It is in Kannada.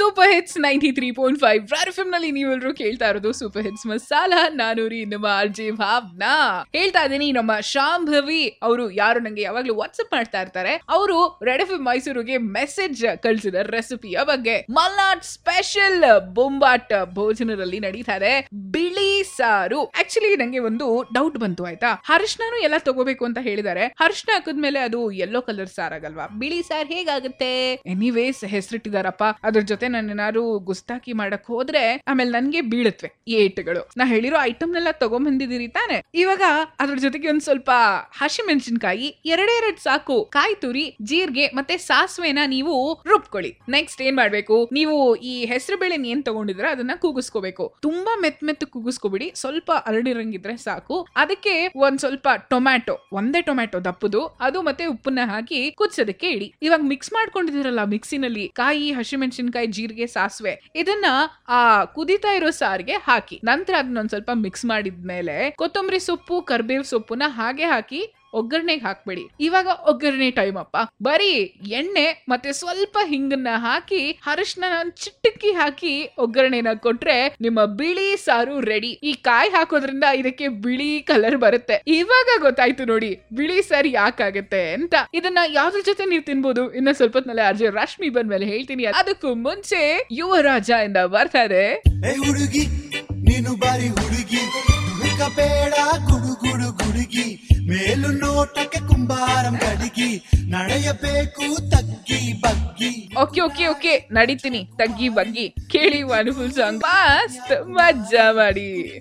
super hits ninety three point five ರಾರ್ ಎಫ್ ನಲ್ಲಿ ನೀವೆಲ್ಲರೂ ಕೇಳ್ತಾ ಇರೋದು ಸೂಪರ್ ಹಿಟ್ಸ್ ಮಸಾಲ ನಾನು ರೀ ನಮ್ಮ ಅರ್ಜಿ ಭಾವ್ನಾ ಹೇಳ್ತಾ ಇದ್ದೀನಿ ನಮ್ಮ ಶಾಂಭವಿ ಅವರು ಯಾರು ನಂಗೆ ಯಾವಾಗ್ಲೂ ವಾಟ್ಸ್ಆಪ್ ಮಾಡ್ತಾ ಇರ್ತಾರೆ ಅವರು ರೆಡ್ ಎಫ್ ಮೈಸೂರಿಗೆ ಮೆಸೇಜ್ ಕಳ್ಸಿದ ರೆಸಿಪಿಯ ಬಗ್ಗೆ ಮಲ್ನಾಡ್ ಸ್ಪೆಷಲ್ ಬೊಂಬಾಟ್ ಭೋಜನದಲ್ಲಿ ನಡೀತಾ ಇದೆ ಬಿಳಿ ಸಾರು ಆಕ್ಚುಲಿ ನಂಗೆ ಒಂದು ಡೌಟ್ ಬಂತು ಆಯ್ತಾ ಹರ್ಷಣನು ಎಲ್ಲ ತಗೋಬೇಕು ಅಂತ ಹೇಳಿದ್ದಾರೆ ಹರ್ಷಣ ಹಾಕಿದ್ಮೇಲೆ ಅದು ಯೆಲ್ಲೋ ಕಲರ್ ಸಾರ್ ಆಗಲ್ವಾ ಬಿಳಿ ಸಾರ್ ಹೇಗಾಗುತ್ತೆ ಎನಿವೇಸ್ ಹೆಸರಿಟ್ಟಿದಾರಪ್ಪ ಅದ್ರ ಜೊತೆ ನಾನು ಏನಾದ್ರು ಗುಸ್ತಾಕಿ ಮಾಡಕ್ ಹೋದ್ರೆ ಆಮೇಲೆ ನನ್ಗೆ ಬೀಳತ್ವೆ ಏಟ್ಗಳು ನಾ ಹೇಳಿರೋ ಐಟಮ್ ನೆಲ್ಲ ತಗೊಂಬಂದಿದ್ದೀರಿ ತಾನೆ ಇವಾಗ ಅದ್ರ ಜೊತೆಗೆ ಒಂದ್ ಸ್ವಲ್ಪ ಹಸಿಮೆಣಸಿನ್ಕಾಯಿ ಎರಡೆರಡ್ ಸಾಕು ಕಾಯಿ ತುರಿ ಜೀರಿಗೆ ಮತ್ತೆ ಸಾಸಿವೆನ ನೀವು ರುಬ್ಕೊಳ್ಳಿ ನೆಕ್ಸ್ಟ್ ಏನ್ ಮಾಡ್ಬೇಕು ನೀವು ಈ ಹೆಸರು ಬೇಳೆ ಏನ್ ತಗೊಂಡಿದ್ರೆ ಅದನ್ನ ಕೂಗಿಸ್ಕೋಬೇಕು ತುಂಬಾ ಮೆತ್ ಮೆತ್ ಕೂಗಿಸ್ಕೋಬಿಡಿ ಸ್ವಲ್ಪ ಅರಳಿರಂಗಿದ್ರೆ ಸಾಕು ಅದಕ್ಕೆ ಒಂದ್ ಸ್ವಲ್ಪ ಟೊಮ್ಯಾಟೊ ಒಂದೇ ಟೊಮ್ಯಾಟೊ ದಪ್ಪದು ಅದು ಮತ್ತೆ ಉಪ್ಪನ್ನ ಹಾಕಿ ಕುದಿಸೋದಕ್ಕೆ ಇಡಿ ಇವಾಗ ಮಿಕ್ಸ್ ಮಾಡ್ಕೊಂಡಿದಿರಲ್ಲ ಮಿಕ್ಸಿನಲ್ಲಿ ಕಾಯಿ ಹಸಿಮೆಣಸಿನಕಾಯಿ ಜೀರಿಗೆ ಸಾಸಿವೆ ಇದನ್ನ ಆ ಕುದಿತಾ ಇರೋ ಸಾರಿಗೆ ಹಾಕಿ ನಂತರ ಅದನ್ನ ಒಂದ್ ಸ್ವಲ್ಪ ಮಿಕ್ಸ್ ಮಾಡಿದ್ಮೇಲೆ ಕೊತ್ತಂಬರಿ ಸೊಪ್ಪು ಕರ್ಬೇವ್ ಸೊಪ್ಪುನ ಹಾಗೆ ಹಾಕಿ ಒಗ್ಗರಣೆಗೆ ಹಾಕ್ಬೇಡಿ ಇವಾಗ ಒಗ್ಗರಣೆ ಟೈಮ್ ಅಪ್ಪ ಬರೀ ಎಣ್ಣೆ ಮತ್ತೆ ಸ್ವಲ್ಪ ಹಿಂಗನ್ನ ಹಾಕಿ ಅರಿಶಿನ ಚಿಟ್ಟಕ್ಕಿ ಹಾಕಿ ಒಗ್ಗರಣೆನ ಕೊಟ್ರೆ ನಿಮ್ಮ ಬಿಳಿ ಸಾರು ರೆಡಿ ಈ ಕಾಯಿ ಹಾಕೋದ್ರಿಂದ ಇದಕ್ಕೆ ಬಿಳಿ ಕಲರ್ ಬರುತ್ತೆ ಇವಾಗ ಗೊತ್ತಾಯ್ತು ನೋಡಿ ಬಿಳಿ ಸಾರು ಯಾಕಾಗತ್ತೆ ಅಂತ ಇದನ್ನ ಯಾವ್ದ್ರ ಜೊತೆ ನೀವು ತಿನ್ಬೋದು ಇನ್ನ ಸ್ವಲ್ಪ ಹೊತ್ನಲ್ಲಿ ಅರ್ಜುನ್ ರಶ್ಮಿ ಬಂದ್ಮೇಲೆ ಹೇಳ್ತೀನಿ ಅದಕ್ಕೂ ಮುಂಚೆ ಯುವರಾಜ ಇಂದ ಬರ್ತಾರೆ ಏ ಹುಡುಗಿ ನೀನು ಬಾರಿ ಹುಡುಗಿ ಮುಖ ಬೇಡ ಗುಡು ಗುಡು ಗುಡುಗಿ ಮೇಲು ನೋಟಕ್ಕೆ ಕುಂಬಾರಂ ಗಡಿಗಿ ನಡೆಯಬೇಕು ತಗ್ಗಿ ಬಗ್ಗಿ ಓಕೆ ಓಕೆ ಓಕೆ ನಡೀತೀನಿ ತಗ್ಗಿ ಬಗ್ಗಿ ಕೇಳಿ ವಂಡರ್ಫುಲ್ ಸಾಂಗ್ ಮಸ್ತ್ ಮಜ್ಜಾ ಮಾಡಿ